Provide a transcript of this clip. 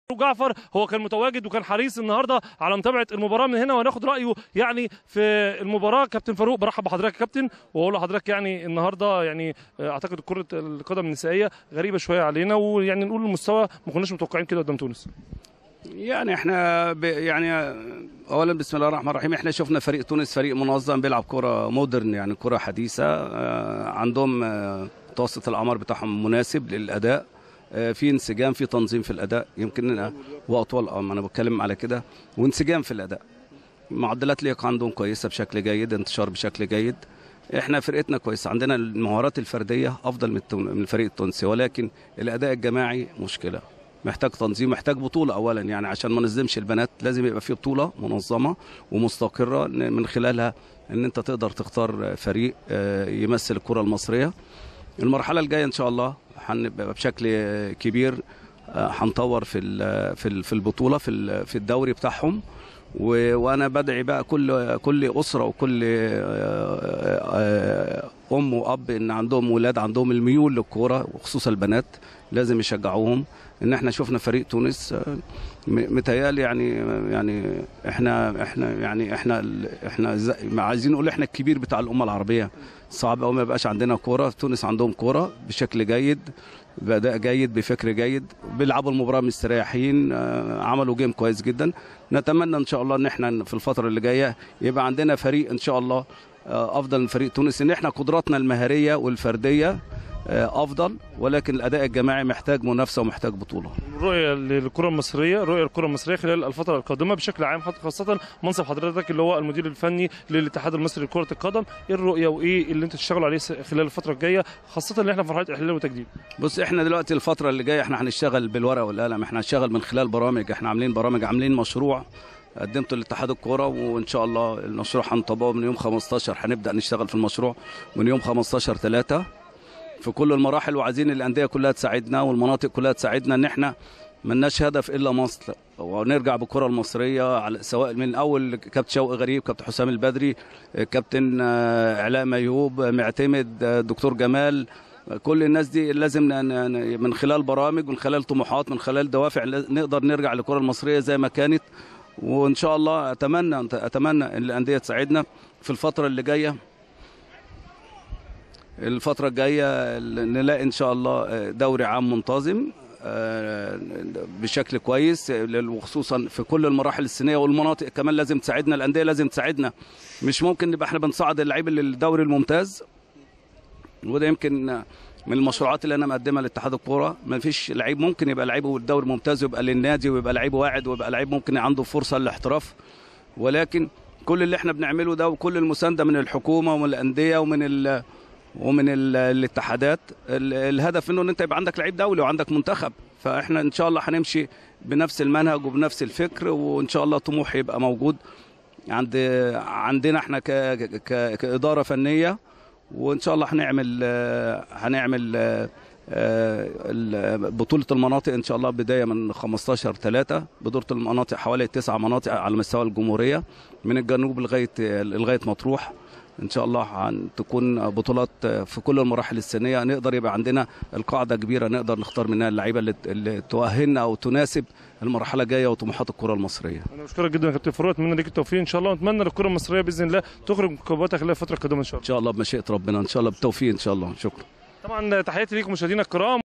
جعفر هو كان متواجد وكان حريص النهارده على متابعه المباراه من هنا وهناخد رايه يعني في المباراه كابتن فاروق برحب بحضرتك يا كابتن واقول لحضرتك يعني النهارده يعني اعتقد كره القدم النسائيه غريبه شويه علينا ويعني نقول المستوى ما كناش متوقعين كده قدام تونس يعني احنا ب يعني اولا بسم الله الرحمن الرحيم احنا شفنا فريق تونس فريق منظم بيلعب كره مودرن يعني كره حديثه آه، عندهم آه، متوسط الاعمار بتاعهم مناسب للاداء آه، في انسجام في تنظيم في الاداء يمكن واطول اه ما انا بتكلم على كده وانسجام في الاداء معدلات لياقه عندهم كويسه بشكل جيد انتشار بشكل جيد احنا فرقتنا كويسه عندنا المهارات الفرديه افضل من التون- من الفريق التونسي ولكن الاداء الجماعي مشكله محتاج تنظيم محتاج بطوله اولا يعني عشان ما نظلمش البنات لازم يبقى في بطوله منظمه ومستقره ن- من خلالها ان انت تقدر تختار فريق آه، يمثل الكره المصريه المرحله الجايه ان شاء الله هنبقى بشكل آه، كبير آه، هنطور في ال- في ال- في البطوله في ال- في الدوري بتاعهم و- وانا بدعي بقى كل كل اسره وكل آه، آه، ام واب ان عندهم ولاد عندهم الميول للكوره وخصوصا البنات لازم يشجعوهم ان احنا شفنا فريق تونس آه، م- متهيألي يعني يعني احنا احنا يعني احنا ال- احنا زي- ما عايزين نقول احنا الكبير بتاع الامه العربيه صعب قوي ما يبقاش عندنا كوره تونس عندهم كوره بشكل جيد باداء جيد بفكر جيد بيلعبوا المباراه مستريحين آه، عملوا جيم كويس جدا نتمنى ان شاء الله ان احنا في الفتره اللي جايه يبقى عندنا فريق ان شاء الله آه، افضل من فريق تونس ان احنا قدراتنا المهاريه والفرديه آه، افضل ولكن الاداء الجماعي محتاج منافسه ومحتاج بطوله الرؤيه للكره المصريه رؤيه الكره المصريه خلال الفتره القادمه بشكل عام حط- خاصه منصب حضرتك اللي هو المدير الفني للاتحاد المصري لكره القدم ايه الرؤيه وايه اللي انتوا تشتغلوا عليه س- خلال الفتره الجايه خاصه اللي احنا في مرحله احلال وتجديد بص احنا دلوقتي الفترة اللي جاية احنا هنشتغل بالورقة والقلم احنا هنشتغل من خلال برامج احنا عاملين برامج عاملين مشروع قدمته لاتحاد الكوره وان شاء الله المشروع هنطبقه من يوم 15 هنبدا نشتغل في المشروع من يوم 15 3 في كل المراحل وعايزين الانديه كلها تساعدنا والمناطق كلها تساعدنا ان احنا ملناش هدف الا مصر ونرجع بالكره المصريه على سواء من اول كابتن شوقي غريب كابتن حسام البدري كابتن آه، علاء ميوب معتمد آه، دكتور جمال كل الناس دي لازم ن- ن- من خلال برامج من خلال طموحات من خلال دوافع نقدر نرجع للكره المصريه زي ما كانت وان شاء الله اتمنى اتمنى ان الانديه تساعدنا في الفتره اللي جايه الفتره الجايه نلاقي ان شاء الله دوري عام منتظم آه، بشكل كويس وخصوصا في كل المراحل السنيه والمناطق كمان لازم تساعدنا الانديه لازم تساعدنا مش ممكن نبقى احنا بنصعد اللعيب للدوري الممتاز وده يمكن من المشروعات اللي انا مقدمها لاتحاد الكوره ما فيش لعيب ممكن يبقى لعيبه الدوري الممتاز ويبقى للنادي ويبقى لعيب واعد ويبقى لعيب ممكن عنده فرصه للاحتراف ولكن كل اللي احنا بنعمله ده وكل المسانده من الحكومه ومن الانديه ومن ال ومن ال- الاتحادات ال- الهدف انه ان انت يبقى عندك لعيب دولي وعندك منتخب فاحنا ان شاء الله هنمشي بنفس المنهج وبنفس الفكر وان شاء الله طموح يبقى موجود عند عندنا احنا ك ك كاداره فنيه وان شاء الله هنعمل آه، هنعمل آه، آه، ال- بطولة المناطق إن شاء الله بداية من 15 3 بطولة المناطق حوالي تسع مناطق على مستوى الجمهورية من الجنوب لغاية لغاية مطروح ان شاء الله هن- تكون بطولات في كل المراحل السنيه نقدر يبقى عندنا القاعده كبيره نقدر نختار منها اللعيبه اللي, اللي تؤهلنا او تناسب المرحله الجايه وطموحات الكره المصريه انا بشكرك جدا يا كابتن فاروق اتمنى ليك التوفيق ان شاء الله ونتمنى للكره المصريه باذن الله تخرج من قوتها خلال الفتره القادمه ان شاء الله ان شاء الله بمشيئه ربنا ان شاء الله بالتوفيق ان شاء الله شكرا طبعا تحياتي ليكم مشاهدينا الكرام